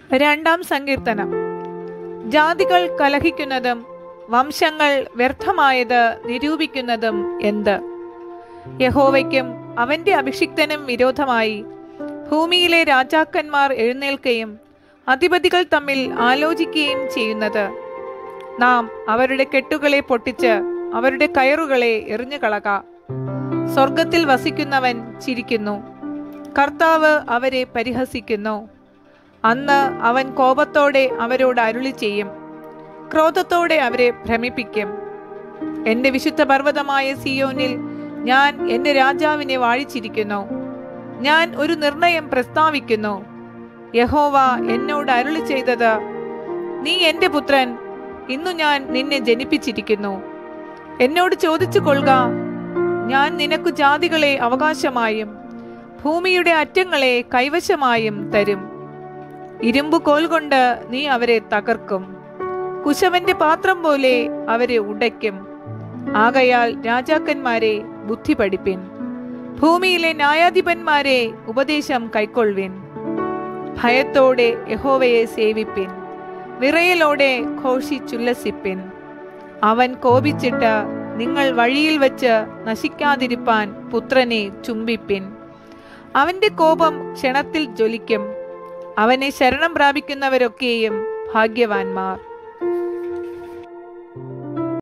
രണ്ടാം സങ്കീർത്തനം ജാതികൾ കലഹിക്കുന്നതും വംശങ്ങൾ വ്യർത്ഥമായത് നിരൂപിക്കുന്നതും എന്ത് യഹോവയ്ക്കും അവന്റെ അഭിഷിക്തനും വിരോധമായി ഭൂമിയിലെ രാജാക്കന്മാർ എഴുന്നേൽക്കുകയും അധിപതികൾ തമ്മിൽ ആലോചിക്കുകയും ചെയ്യുന്നത് നാം അവരുടെ കെട്ടുകളെ പൊട്ടിച്ച് അവരുടെ കയറുകളെ എറിഞ്ഞു കളക സ്വർഗത്തിൽ വസിക്കുന്നവൻ ചിരിക്കുന്നു കർത്താവ് അവരെ പരിഹസിക്കുന്നു അന്ന് അവൻ കോപത്തോടെ അവരോട് അരുളി ചെയ്യും ക്രോധത്തോടെ അവരെ ഭ്രമിപ്പിക്കും എന്റെ വിശുദ്ധ പർവ്വതമായ സിയോനിൽ ഞാൻ എന്റെ രാജാവിനെ വാഴിച്ചിരിക്കുന്നു ഞാൻ ഒരു നിർണയം പ്രസ്താവിക്കുന്നു യഹോവ എന്നോട് അരുളി ചെയ്തത് നീ എന്റെ പുത്രൻ ഇന്നു ഞാൻ നിന്നെ ജനിപ്പിച്ചിരിക്കുന്നു എന്നോട് ചോദിച്ചു കൊള്ളുക ഞാൻ നിനക്ക് ജാതികളെ അവകാശമായും ഭൂമിയുടെ അറ്റങ്ങളെ കൈവശമായും തരും ഇരുമ്പു കോൽ കൊണ്ട് നീ അവരെ തകർക്കും കുശവന്റെ പാത്രം പോലെ അവരെ ഉടയ്ക്കും ആകയാൽ രാജാക്കന്മാരെ ബുദ്ധി പഠിപ്പിൻ ഭൂമിയിലെ ന്യായാധിപന്മാരെ ഉപദേശം കൈക്കൊള്ളുവിൻ ഭയത്തോടെ യഹോവയെ സേവിപ്പിൻ വിറയലോടെ ഘോഷിച്ചുല്ലസിപ്പിൻ അവൻ കോപിച്ചിട്ട് നിങ്ങൾ വഴിയിൽ വച്ച് നശിക്കാതിരിപ്പാൻ പുത്രനെ ചുംബിപ്പിൻ അവന്റെ കോപം ക്ഷണത്തിൽ ജ്വലിക്കും അവനെ ശരണം പ്രാപിക്കുന്നവരൊക്കെയും ഭാഗ്യവാന്മാർ